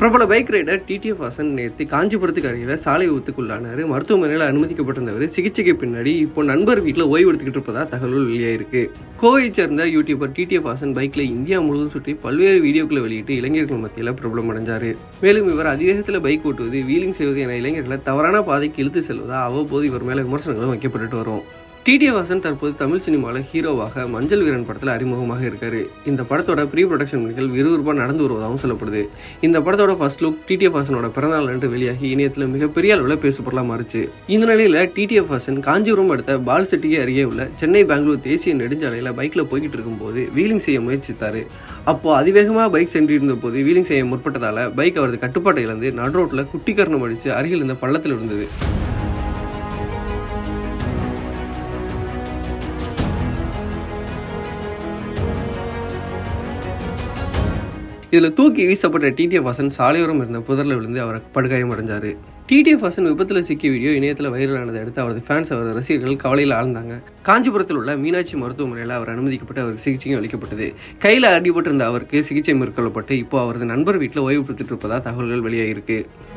பிரபல bike rider TTF Vasan நேற்று காஞ்சிபுரத்துக்கு அருகில் சாலை விபத்துக்குள்ளானார் மருத்துவமனையில் அனுமதிக்கப்பட்டிருந்தவர் சிகிச்சைக்கு பின்னாடி இப்போ நண்பர் வீட்டில் ஓய்வு எடுத்துக்கிட்டு இருப்பதா தகவல் வெளியாயிருக்கு கோவையைச் சேர்ந்த யூடியூபர் டிடிஎஃப் வாசன் பைக்கில் இந்தியா முழுவதும் சுற்றி பல்வேறு வீடியோக்களை வெளியிட்டு இளைஞர்கள் மத்தியில் பிரபலம் அடைஞ்சார் மேலும் இவர் அதிவேகத்தில் பைக் ஓட்டுவது வீலிங் செய்வது என இளைஞர்களை தவறான பாதைக்கு இழுத்து செல்வதா அவ்வப்போது இவர் மேலே விமர்சனங்களும் வைக்கப்பட்டுட்டு வரும் டிடி வாசன் தற்போது தமிழ் சினிமாவில் ஹீரோவாக மஞ்சள் வீரன் படத்தில் அறிமுகமாக இருக்காரு இந்த படத்தோட ப்ரீ ப்ரொடக்ஷன் பணிகள் விறுவிறுப்பாக நடந்து வருவதாகவும் சொல்லப்படுது இந்த படத்தோட ஃபர்ஸ்ட் லுக் டிடிஎஃப் வாசனோட பிறந்தநாள் அன்று வெளியாகி இணையத்தில் மிகப்பெரிய அளவில் பேசுபொருளாக மாறுச்சு இந்த நிலையில் டிடிஎஃப் வாசன் காஞ்சிபுரம் அடுத்த பால் சிட்டிக்கு அருகே உள்ள சென்னை பெங்களூர் தேசிய நெடுஞ்சாலையில் பைக்கில் போய்கிட்டு இருக்கும்போது வீலிங் செய்ய முயற்சித்தார் அப்போ அதிவேகமாக பைக் சென்றிருந்த போது வீலிங் செய்ய முற்பட்டதால் பைக் அவரது கட்டுப்பாட்டை இழந்து நடு ரோட்டில் குட்டி கரணம் அடித்து அருகில் இருந்த பள்ளத்தில் இருந்தது இதில் தூக்கி வீசப்பட்ட டிடிஎஃப் வாசன் சாலையோரம் இருந்த புதரில் விழுந்து அவர் படுகாயம் அடைஞ்சார் டிடிஎஃப் வாசன் விபத்தில் சிக்கிய வீடியோ இணையத்தில் வைரலானதை அடுத்து அவரது ஃபேன்ஸ் அவரது ரசிகர்கள் கவலையில் ஆழ்ந்தாங்க காஞ்சிபுரத்தில் உள்ள மீனாட்சி மருத்துவமனையில் அவர் அனுமதிக்கப்பட்டு அவருக்கு சிகிச்சையும் அளிக்கப்பட்டது கையில் அடிபட்டிருந்த அவருக்கு சிகிச்சை மேற்கொள்ளப்பட்டு இப்போ அவரது நண்பர் வீட்டில் ஓய்வு பெற்றுட்டு இருப்பதா தகவல்கள் வெளியாகிருக்கு